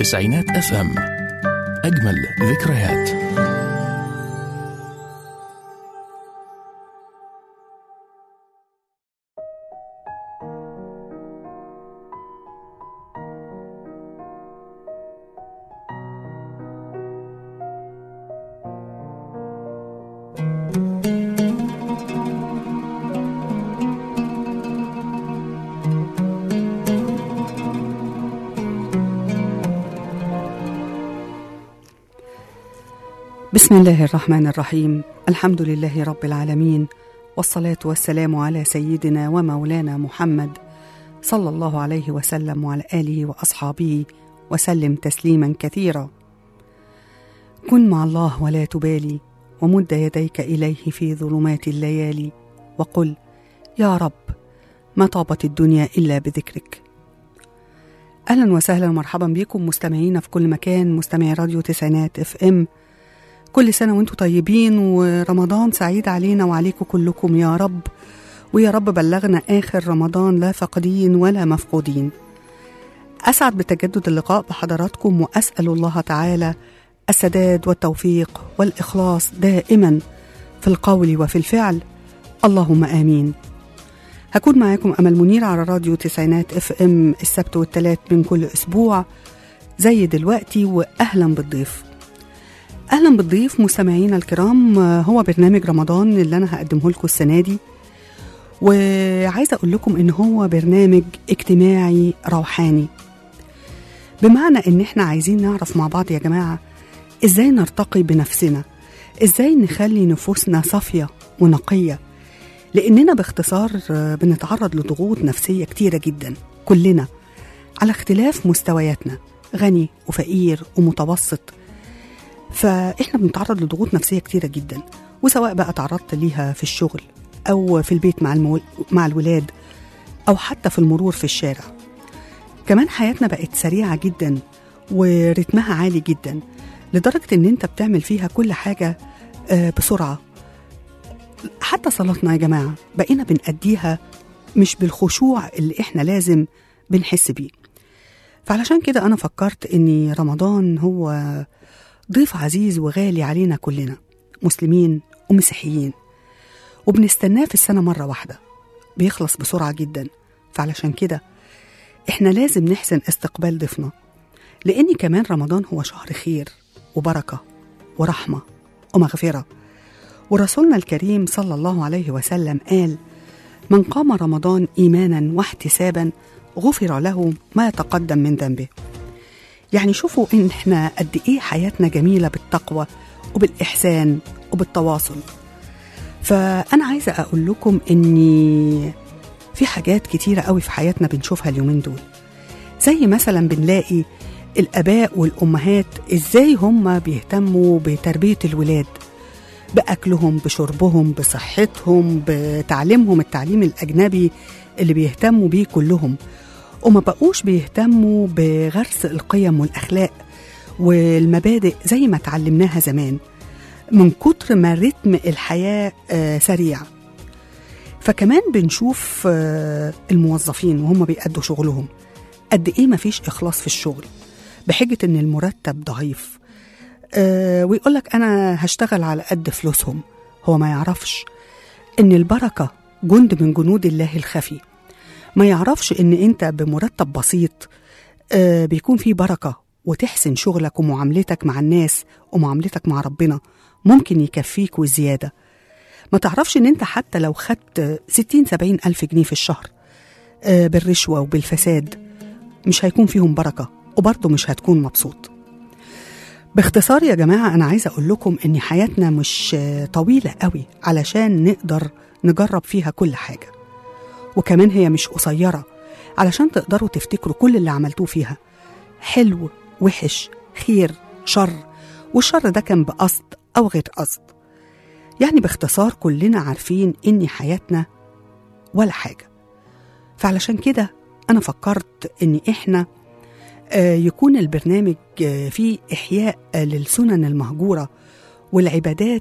تسعينات اف ام اجمل ذكريات بسم الله الرحمن الرحيم الحمد لله رب العالمين والصلاة والسلام على سيدنا ومولانا محمد صلى الله عليه وسلم وعلى آله وأصحابه وسلم تسليما كثيرا كن مع الله ولا تبالي ومد يديك إليه في ظلمات الليالي وقل يا رب ما طابت الدنيا إلا بذكرك أهلا وسهلا ومرحبا بكم مستمعين في كل مكان مستمعي راديو تسعينات اف ام كل سنة وانتم طيبين ورمضان سعيد علينا وعليكم كلكم يا رب ويا رب بلغنا آخر رمضان لا فاقدين ولا مفقودين أسعد بتجدد اللقاء بحضراتكم وأسأل الله تعالى السداد والتوفيق والإخلاص دائما في القول وفي الفعل اللهم آمين هكون معاكم أمل منير على راديو تسعينات اف ام السبت والتلات من كل أسبوع زي دلوقتي وأهلا بالضيف اهلا بالضيف مستمعينا الكرام هو برنامج رمضان اللي انا هقدمه لكم السنه دي وعايزه اقول لكم ان هو برنامج اجتماعي روحاني بمعنى ان احنا عايزين نعرف مع بعض يا جماعه ازاي نرتقي بنفسنا ازاي نخلي نفوسنا صافيه ونقيه لاننا باختصار بنتعرض لضغوط نفسيه كتيره جدا كلنا على اختلاف مستوياتنا غني وفقير ومتوسط فاحنا بنتعرض لضغوط نفسيه كتيره جدا وسواء بقى تعرضت ليها في الشغل او في البيت مع المول... مع الولاد او حتى في المرور في الشارع كمان حياتنا بقت سريعه جدا ورتمها عالي جدا لدرجه ان انت بتعمل فيها كل حاجه آه، بسرعه حتى صلاتنا يا جماعه بقينا بنأديها مش بالخشوع اللي احنا لازم بنحس بيه فعلشان كده انا فكرت ان رمضان هو ضيف عزيز وغالي علينا كلنا مسلمين ومسيحيين وبنستناه في السنة مرة واحدة بيخلص بسرعة جدا فعلشان كده احنا لازم نحسن استقبال ضيفنا لأن كمان رمضان هو شهر خير وبركة ورحمة ومغفرة ورسولنا الكريم صلى الله عليه وسلم قال من قام رمضان إيمانا واحتسابا غفر له ما يتقدم من ذنبه يعني شوفوا ان احنا قد ايه حياتنا جميله بالتقوى وبالاحسان وبالتواصل فانا عايزه اقول لكم اني في حاجات كتيره قوي في حياتنا بنشوفها اليومين دول زي مثلا بنلاقي الاباء والامهات ازاي هم بيهتموا بتربيه الولاد باكلهم بشربهم بصحتهم بتعليمهم التعليم الاجنبي اللي بيهتموا بيه كلهم وما بقوش بيهتموا بغرس القيم والأخلاق والمبادئ زي ما اتعلمناها زمان من كتر ما رتم الحياة آه، سريع فكمان بنشوف آه، الموظفين وهم بيأدوا شغلهم قد إيه مفيش إخلاص في الشغل بحجة إن المرتب ضعيف آه، ويقولك أنا هشتغل على قد فلوسهم هو ما يعرفش إن البركة جند من جنود الله الخفي ما يعرفش ان انت بمرتب بسيط آه بيكون فيه بركه وتحسن شغلك ومعاملتك مع الناس ومعاملتك مع ربنا ممكن يكفيك وزياده ما تعرفش ان انت حتى لو خدت 60 70 الف جنيه في الشهر آه بالرشوه وبالفساد مش هيكون فيهم بركه وبرضه مش هتكون مبسوط باختصار يا جماعه انا عايزه اقول لكم ان حياتنا مش آه، طويله قوي علشان نقدر نجرب فيها كل حاجه وكمان هي مش قصيرة علشان تقدروا تفتكروا كل اللي عملتوه فيها حلو وحش خير شر والشر ده كان بقصد أو غير قصد يعني باختصار كلنا عارفين إن حياتنا ولا حاجة فعلشان كده أنا فكرت إن إحنا آه، يكون البرنامج آه، فيه إحياء آه، للسنن المهجورة والعبادات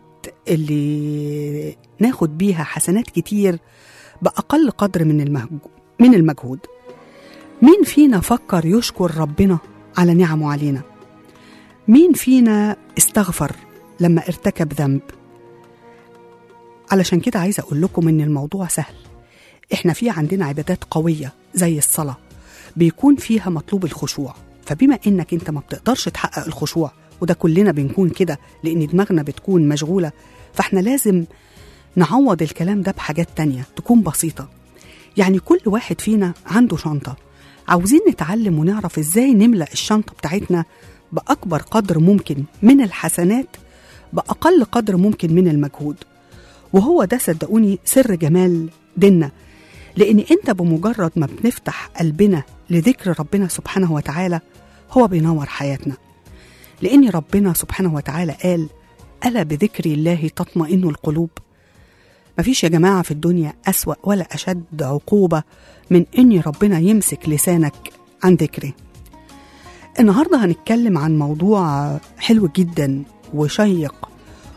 اللي ناخد بيها حسنات كتير بأقل قدر من المهجو من المجهود مين فينا فكر يشكر ربنا على نعمه علينا مين فينا استغفر لما ارتكب ذنب علشان كده عايزة أقول لكم إن الموضوع سهل إحنا في عندنا عبادات قوية زي الصلاة بيكون فيها مطلوب الخشوع فبما إنك أنت ما بتقدرش تحقق الخشوع وده كلنا بنكون كده لأن دماغنا بتكون مشغولة فإحنا لازم نعوض الكلام ده بحاجات تانية تكون بسيطة يعني كل واحد فينا عنده شنطة عاوزين نتعلم ونعرف إزاي نملأ الشنطة بتاعتنا بأكبر قدر ممكن من الحسنات بأقل قدر ممكن من المجهود وهو ده صدقوني سر جمال ديننا لأن أنت بمجرد ما بنفتح قلبنا لذكر ربنا سبحانه وتعالى هو بينور حياتنا لأن ربنا سبحانه وتعالى قال ألا بذكر الله تطمئن القلوب مفيش يا جماعة في الدنيا أسوأ ولا أشد عقوبة من إن ربنا يمسك لسانك عن ذكره النهاردة هنتكلم عن موضوع حلو جدا وشيق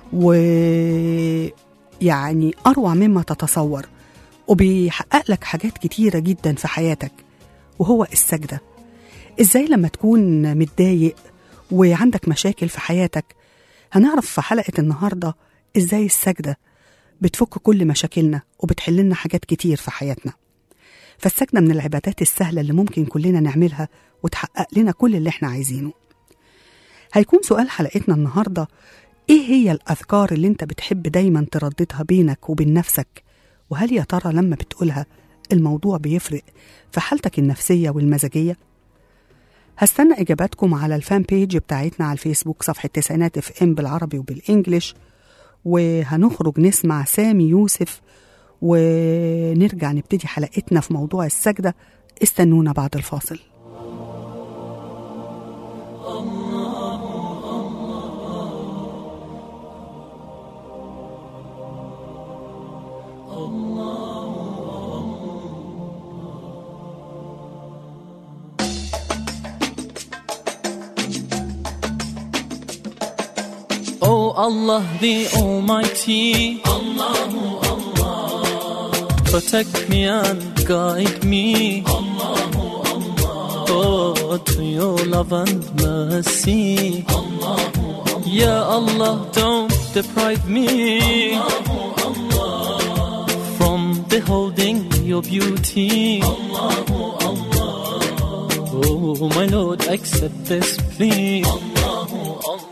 ويعني أروع مما تتصور وبيحقق لك حاجات كتيرة جدا في حياتك وهو السجدة إزاي لما تكون متضايق وعندك مشاكل في حياتك هنعرف في حلقة النهاردة إزاي السجدة بتفك كل مشاكلنا وبتحل لنا حاجات كتير في حياتنا فالسجدة من العبادات السهلة اللي ممكن كلنا نعملها وتحقق لنا كل اللي احنا عايزينه هيكون سؤال حلقتنا النهاردة ايه هي الأذكار اللي انت بتحب دايما ترددها بينك وبين نفسك وهل يا ترى لما بتقولها الموضوع بيفرق في حالتك النفسية والمزاجية؟ هستنى إجاباتكم على الفان بيج بتاعتنا على الفيسبوك صفحة تسعينات اف ام بالعربي وبالإنجليش وهنخرج نسمع سامي يوسف ونرجع نبتدي حلقتنا في موضوع السجدة استنونا بعد الفاصل Oh Allah the Almighty Allahu Allah Protect me and guide me Allahu Allah Oh to your love and mercy Allahu Allah Ya Allah don't deprive me Allahu Allah From beholding your beauty Allahu Allah Oh my Lord accept this plea Allahu Allah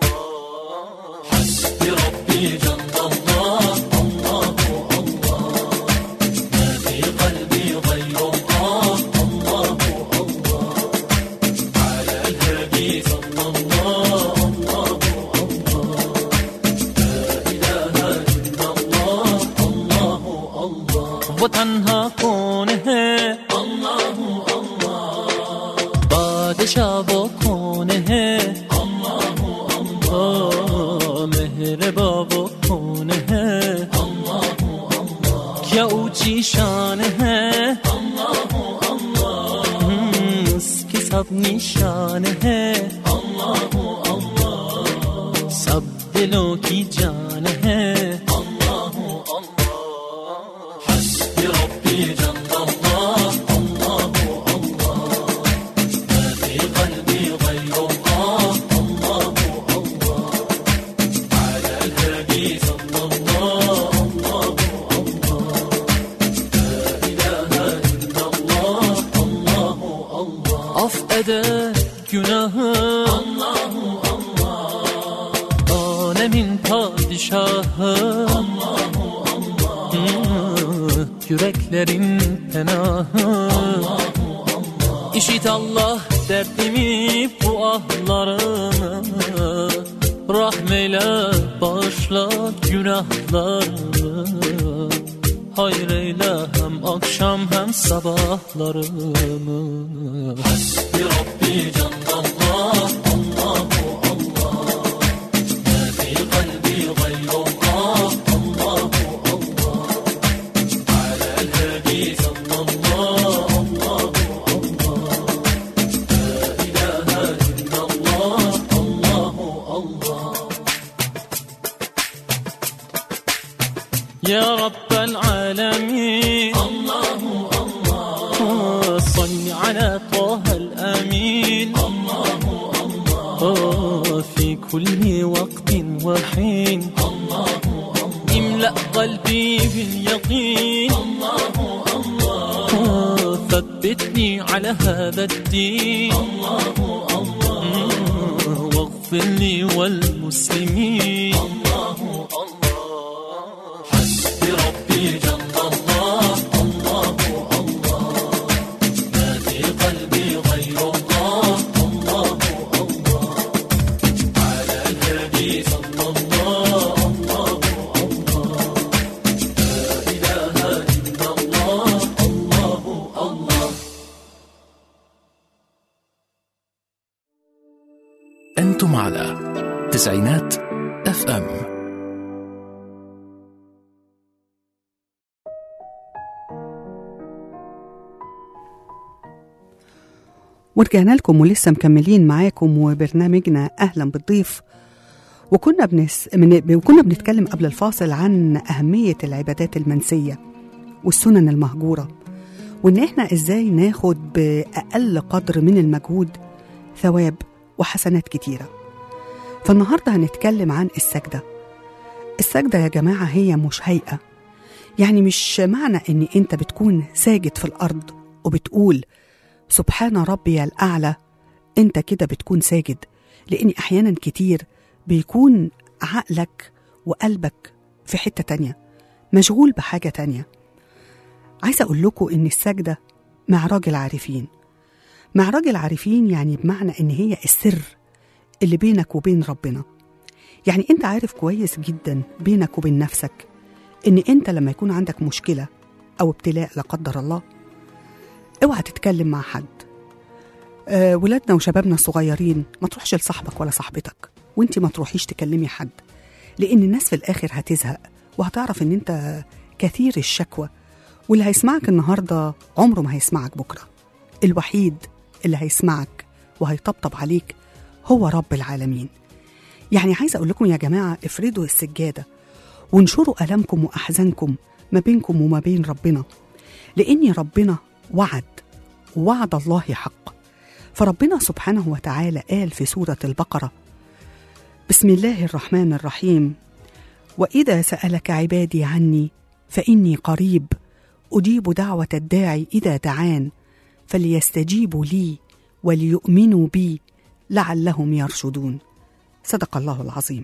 حسبي ربي جل الله الله الله ما في قلبي غير الله الله الله على الهدي صلى الله الله الله لا إله إلا الله الله الله وتنها كونه الله الله بادشاه بكونه الله الله مهر بابا کونه ہے اللہ اللہ کیا اونچی شان ہے اللہ اللہ اس کی سب نشان ہے اللہ اللہ سب دلوں کی جان ہے اللہ اللہ حسبی ربی جل اللہ اللہ اللہ ما في قلبي غير الله الله الله على الهدي صلى الله الله الله لا إله إلا الله الله الله affeder günahı Allahu Allah Alemin padişahı Allahu Allah Yüreklerin penahı Allahu Allah İşit Allah derdimi bu ahlarımı Rahmeyle bağışla günahlarımı Hayır eyle hem akşam hem sabahlarımı Hasbi Rabbi Canlallah Allahu Allah Ma fi kalbi gayrullah Allahu Allah Ala el-hadi sallallahu Allahu Allah La ilahe illallah Allahu Allah يا رب العالمين الله الله صل على طه الأمين الله آه في كل وقت وحين الله املأ قلبي باليقين الله الله ثبتني على هذا الدين الله الله واغفر لي والمسلمين الله الله حسبي ربي جل الله الله الله ما في قلبي غير الله الله الله على النبي صلى الله الله الله لا إله إلا الله الله الله أنتم على تسعينات اف ام ورجعنا لكم ولسه مكملين معاكم وبرنامجنا أهلا بالضيف وكنا بنس... من... وكنا بنتكلم قبل الفاصل عن أهمية العبادات المنسية والسنن المهجورة وإن إحنا إزاي ناخد بأقل قدر من المجهود ثواب وحسنات كتيرة فالنهاردة هنتكلم عن السجدة السجدة يا جماعة هي مش هيئة يعني مش معنى إن أنت بتكون ساجد في الأرض وبتقول سبحان ربي الأعلى أنت كده بتكون ساجد لأن أحيانا كتير بيكون عقلك وقلبك في حتة تانية مشغول بحاجة تانية عايزة أقول لكم إن السجدة معراج العارفين معراج العارفين يعني بمعنى إن هي السر اللي بينك وبين ربنا يعني أنت عارف كويس جدا بينك وبين نفسك إن أنت لما يكون عندك مشكلة أو ابتلاء لا قدر الله اوعى تتكلم مع حد آه ولادنا وشبابنا الصغيرين ما تروحش لصاحبك ولا صاحبتك وانت ما تروحيش تكلمي حد لان الناس في الاخر هتزهق وهتعرف ان انت كثير الشكوى واللي هيسمعك النهارده عمره ما هيسمعك بكره الوحيد اللي هيسمعك وهيطبطب عليك هو رب العالمين يعني عايزه اقول لكم يا جماعه افردوا السجاده وانشروا الامكم واحزانكم ما بينكم وما بين ربنا لان ربنا وعد ووعد الله حق فربنا سبحانه وتعالى قال في سوره البقره بسم الله الرحمن الرحيم واذا سالك عبادي عني فاني قريب اجيب دعوه الداعي اذا دعان فليستجيبوا لي وليؤمنوا بي لعلهم يرشدون صدق الله العظيم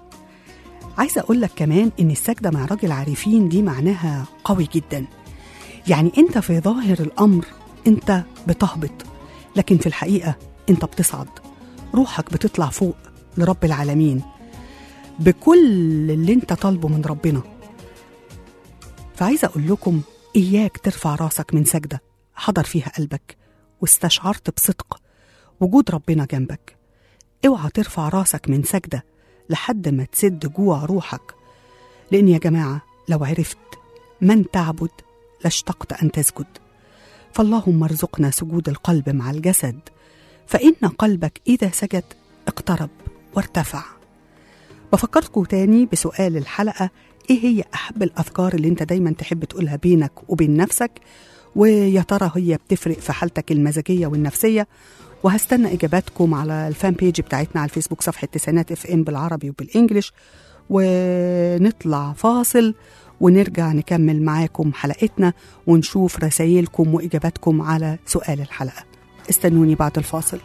عايزه اقول لك كمان ان السجده مع راجل عارفين دي معناها قوي جدا يعني انت في ظاهر الامر انت بتهبط لكن في الحقيقه انت بتصعد روحك بتطلع فوق لرب العالمين بكل اللي انت طالبه من ربنا فعايزه اقول لكم اياك ترفع راسك من سجده حضر فيها قلبك واستشعرت بصدق وجود ربنا جنبك اوعى ترفع راسك من سجده لحد ما تسد جوع روحك لان يا جماعه لو عرفت من تعبد لاشتقت ان تسجد فاللهم ارزقنا سجود القلب مع الجسد فان قلبك اذا سجد اقترب وارتفع بفكركم تاني بسؤال الحلقه ايه هي احب الاذكار اللي انت دايما تحب تقولها بينك وبين نفسك ويا ترى هي بتفرق في حالتك المزاجيه والنفسيه وهستنى اجاباتكم على الفان بيج بتاعتنا على الفيسبوك صفحه تسعينات اف ام بالعربي وبالانجلش ونطلع فاصل ونرجع نكمل معاكم حلقتنا ونشوف رسائلكم واجاباتكم على سؤال الحلقه استنوني بعد الفاصل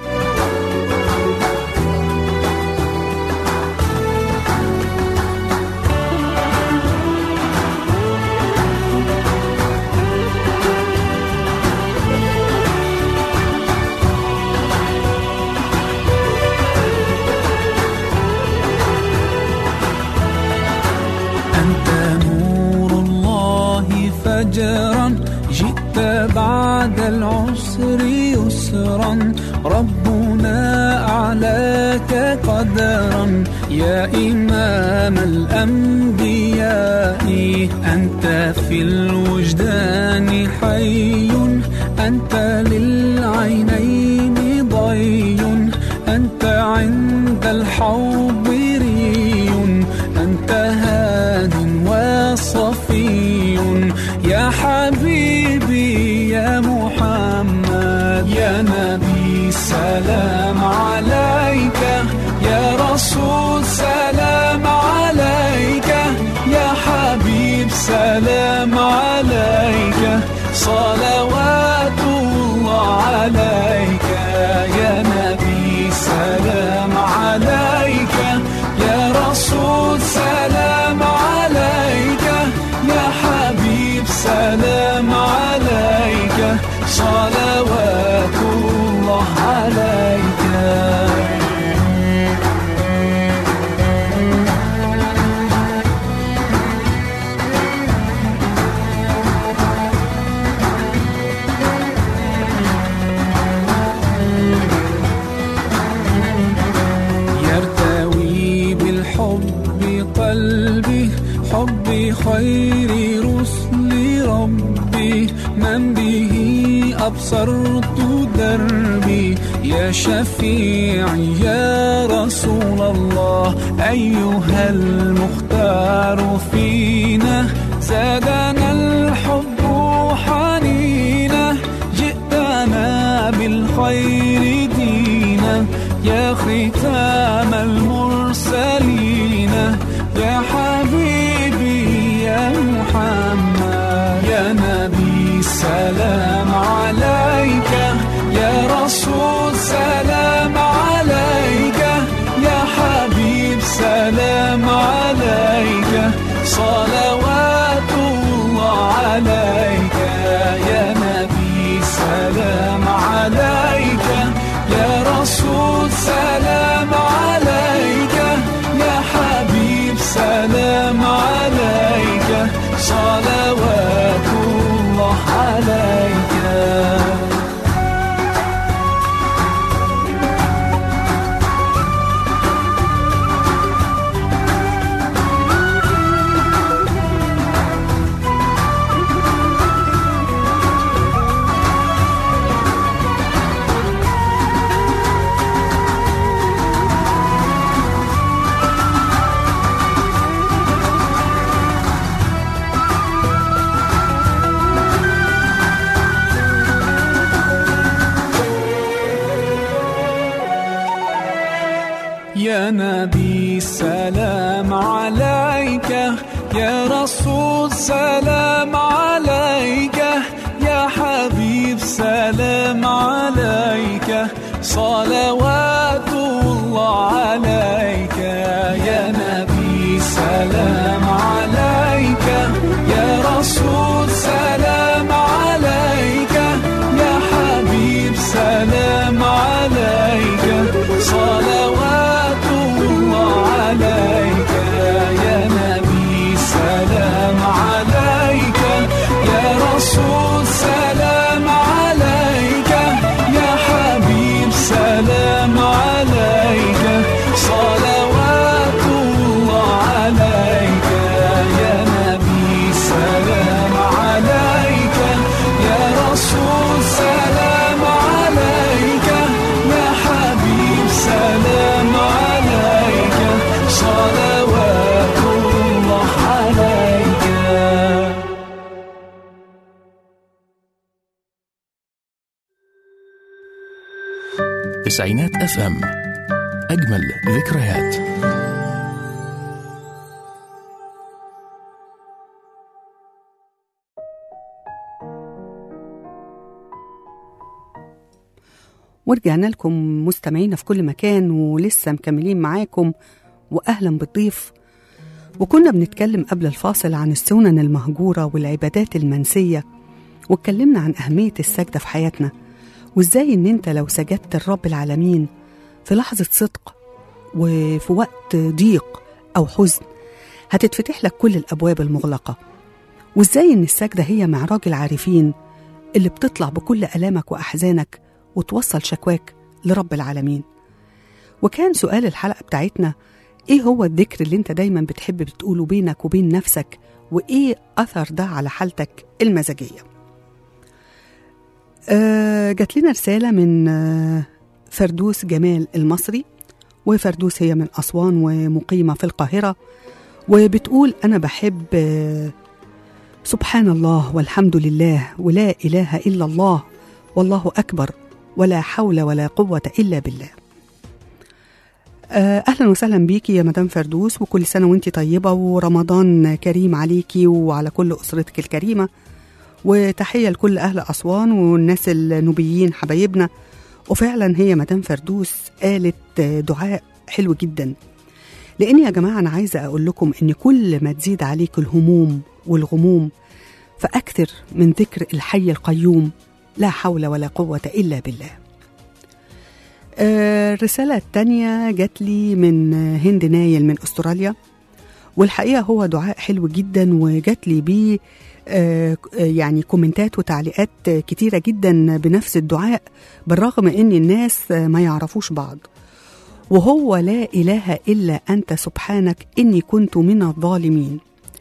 أنت نور الله فجرا جئت بعد العسر يسرا ربنا أعلاك قدرا يا إمام الأنبياء أنت في الوجدان حي أنت للعينين ضي أنت عند الحوض ري أنت هاد وصفي يا حبيبي يا محمد يا نبي سلام عليك صلوات الله عليك يا نبي سلام عليك يا رسول سلام عليك يا حبيب سلام عليك صلوات الله عليك يرتوي بالحب قلبي حب خير رسل ربي من به أبصرت دربي يا شفيعي يا رسول الله أيها المختار فينا زادنا الحب حنينا جئتنا بالخير دينا يا ختام المرسلين يا حبيبي يا محمد يا نبي سلام عليك يا رسول سلام عليك يا حبيب سلام عليك صلوات الله عليك يا نبي سلام عليك يا رسول سلام عليك يا حبيب سلام عليك صلوات الله عليك يا نبي سلام عليك يا رسول سلام عليك يا حبيب سلام عليك صلوات الله عليك يا نبي سلام عليك يا رسول سلام عليك يا حبيب سلام عليك صلوات الله عليك يا نبي سلام عليك يا رسول سلام عليك يا حبيب سلام عليك صلوات الله عليك يا نبي سلام عليك يا رسول سلام عليك يا حبيب سلام عليك صلوات الله عليك تسعينات اف ام اجمل ذكريات ورجعنا لكم مستمعينا في كل مكان ولسه مكملين معاكم واهلا بالضيف وكنا بنتكلم قبل الفاصل عن السنن المهجوره والعبادات المنسيه واتكلمنا عن اهميه السجده في حياتنا وازاي ان انت لو سجدت لرب العالمين في لحظه صدق وفي وقت ضيق او حزن هتتفتح لك كل الابواب المغلقه وازاي ان السجده هي معراج العارفين اللي بتطلع بكل الامك واحزانك وتوصل شكواك لرب العالمين وكان سؤال الحلقه بتاعتنا ايه هو الذكر اللي انت دايما بتحب بتقوله بينك وبين نفسك وايه اثر ده على حالتك المزاجيه آه جات لنا رساله من آه فردوس جمال المصري وفردوس هي من اسوان ومقيمه في القاهره وبتقول انا بحب آه سبحان الله والحمد لله ولا اله الا الله والله اكبر ولا حول ولا قوه الا بالله آه، اهلا وسهلا بيكي يا مدام فردوس وكل سنه وانت طيبه ورمضان كريم عليكي وعلى كل اسرتك الكريمه وتحية لكل أهل أسوان والناس النوبيين حبايبنا وفعلا هي مدام فردوس قالت دعاء حلو جدا لأن يا جماعة أنا عايزة أقول لكم إن كل ما تزيد عليك الهموم والغموم فأكثر من ذكر الحي القيوم لا حول ولا قوة إلا بالله آه، الرسالة التانية جات لي من هند نايل من أستراليا والحقيقة هو دعاء حلو جدا وجات لي بيه آه، يعني كومنتات وتعليقات كتيرة جدا بنفس الدعاء بالرغم ان الناس ما يعرفوش بعض وهو لا إله إلا أنت سبحانك إني كنت من الظالمين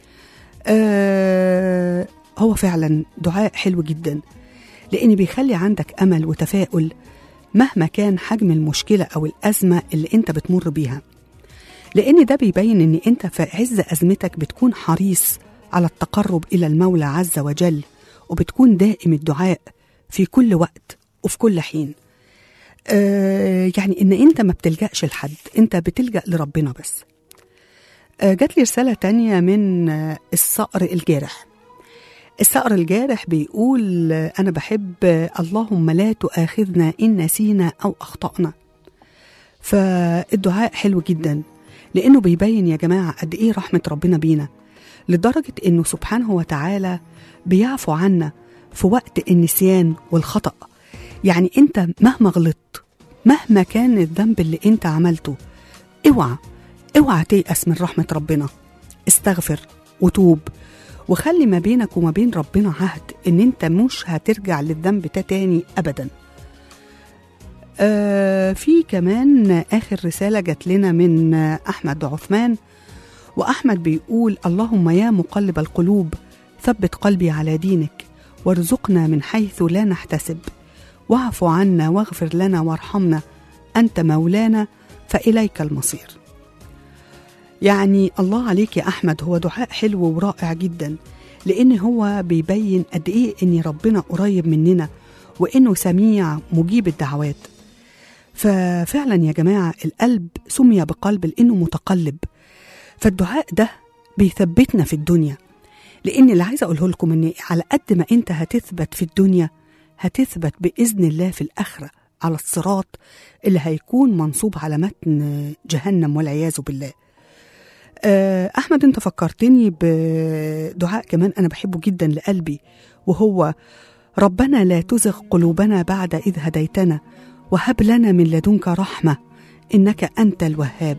آه هو فعلا دعاء حلو جدا لأن بيخلي عندك أمل وتفاؤل مهما كان حجم المشكلة أو الأزمة اللي أنت بتمر بيها لأن ده بيبين إن أنت في عز أزمتك بتكون حريص على التقرب إلى المولى عز وجل وبتكون دائم الدعاء في كل وقت وفي كل حين آه يعني إن أنت ما بتلجأش لحد أنت بتلجأ لربنا بس آه جات لي رسالة تانية من آه الصقر الجارح الصقر الجارح بيقول آه، أنا بحب آه، اللهم لا تؤاخذنا إن نسينا أو أخطأنا فالدعاء حلو جدا لأنه بيبين يا جماعة قد إيه رحمة ربنا بينا لدرجة إنه سبحانه وتعالى بيعفو عنا في وقت النسيان والخطأ يعني أنت مهما غلطت مهما كان الذنب اللي أنت عملته اوعى اوعى تيأس من رحمة ربنا استغفر وتوب وخلي ما بينك وما بين ربنا عهد ان انت مش هترجع للذنب ده تاني ابدا آه في كمان اخر رساله جات لنا من آه، احمد عثمان واحمد بيقول اللهم يا مقلب القلوب ثبت قلبي على دينك وارزقنا من حيث لا نحتسب واعف عنا واغفر لنا وارحمنا انت مولانا فاليك المصير يعني الله عليك يا احمد هو دعاء حلو ورائع جدا لان هو بيبين قد ايه ان ربنا قريب مننا وانه سميع مجيب الدعوات ففعلا يا جماعه القلب سمي بقلب لانه متقلب فالدعاء ده بيثبتنا في الدنيا لان اللي عايزه اقوله لكم ان على قد ما انت هتثبت في الدنيا هتثبت باذن الله في الاخره على الصراط اللي هيكون منصوب على متن جهنم والعياذ بالله آه، احمد انت فكرتني بدعاء كمان انا بحبه جدا لقلبي وهو ربنا لا تزغ قلوبنا بعد اذ هديتنا وهب لنا من لدنك رحمه انك انت الوهاب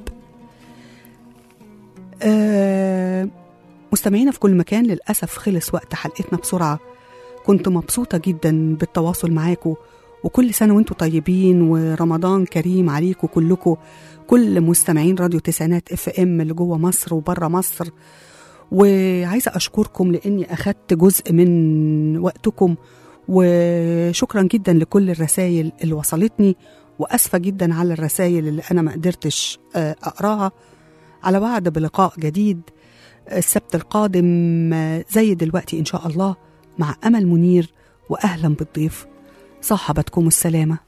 آه، مستمعينا في كل مكان للاسف خلص وقت حلقتنا بسرعه كنت مبسوطه جدا بالتواصل معاكم وكل سنه وانتم طيبين ورمضان كريم عليكم كلكم كل مستمعين راديو تسعينات اف ام اللي جوه مصر وبره مصر وعايزه اشكركم لاني اخدت جزء من وقتكم وشكرا جدا لكل الرسائل اللي وصلتني واسفه جدا على الرسائل اللي انا ما قدرتش آه، اقراها على وعد بلقاء جديد السبت القادم آه، زي دلوقتي ان شاء الله مع امل منير واهلا بالضيف صاحبتكم السلامه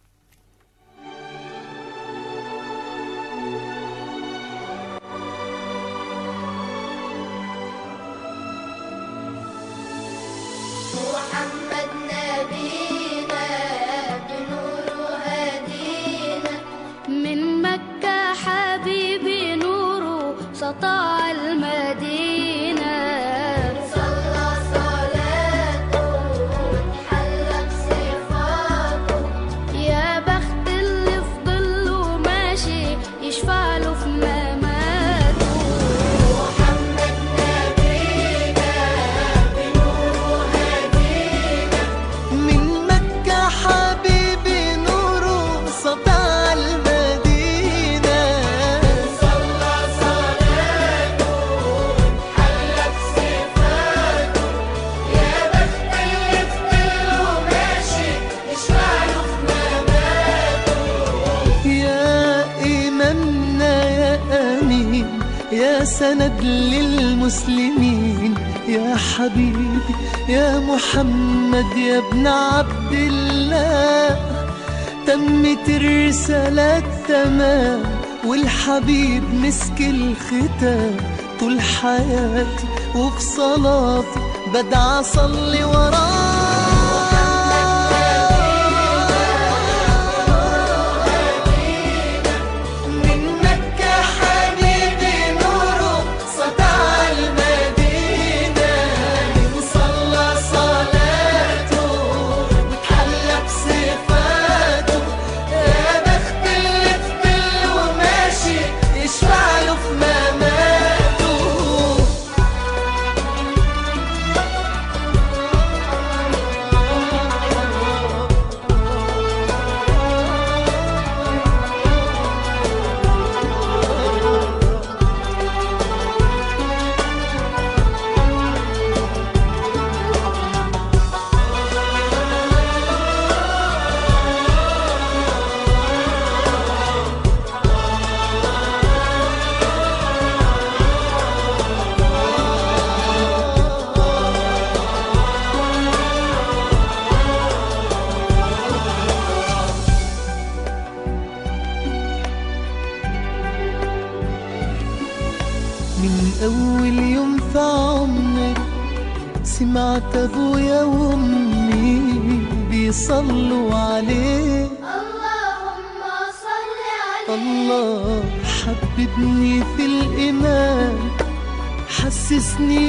محمد نبينا بنور هدينا من مكة حبيبي نوره سطع المدينة صلى صلاته حلى بصفاته يا بخت اللي في ظله ماشي يشفع له في مماته محمد نبينا بنور هدينا من مكة حبيبي نوره سطع المدينة صلى صلاته حلى بصفاته يا بخت اللي في ظله ماشي يشفع له في مماته يا إمامنا يا أمين يا سند للمسلمين يا حبيبي يا محمد يا ابن عبد الله تمت الرسالة تمام والحبيب مسك الختام طول حياتي وفي صلاتي بدعى أصلي وراه أول يوم في عمري سمعت أبويا وأمي بيصلوا عليه اللهم صل عليه الله حببني في الإيمان حسسني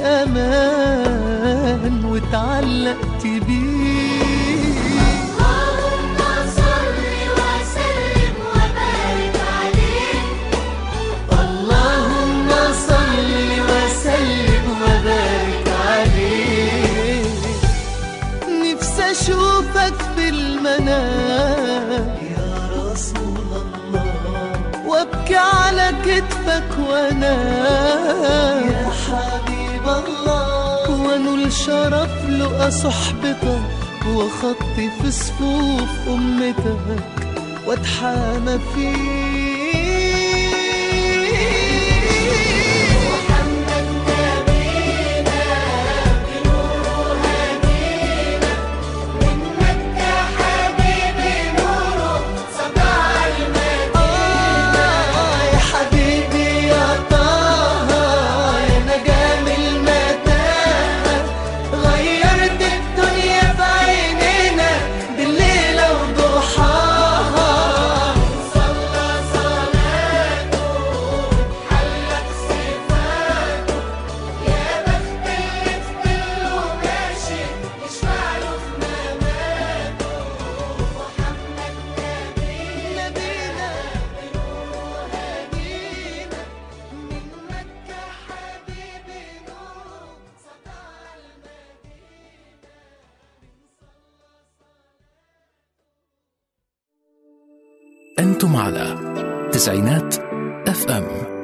بالأمان وتعلقت بيه اللهم صل وسلم وبارك عليه اللهم صل وسلم وبارك عليه نفسي اشوفك في المنام يا رسول الله وابكي على كتفك وانا يا حبيب الله وانول شرف لقى صحبتك وخطي في صفوف امتك واتحامى فيك محمد نبينا بنوره هدينا من مكة حبيبي نوره سطع المدينة آه يا حبيبي يا طه يا نجام المتاهة غيرت الدنيا في عينينا بالليل وضحاها صلى صلاته حلت صفاته يا بخت اللي في ظله ماشي يشفع له في مماته محمد نبينا نبينا بنوره هدينا من مكة حبيبي نوره سطع المدينة أنتم على تسعينات اف ام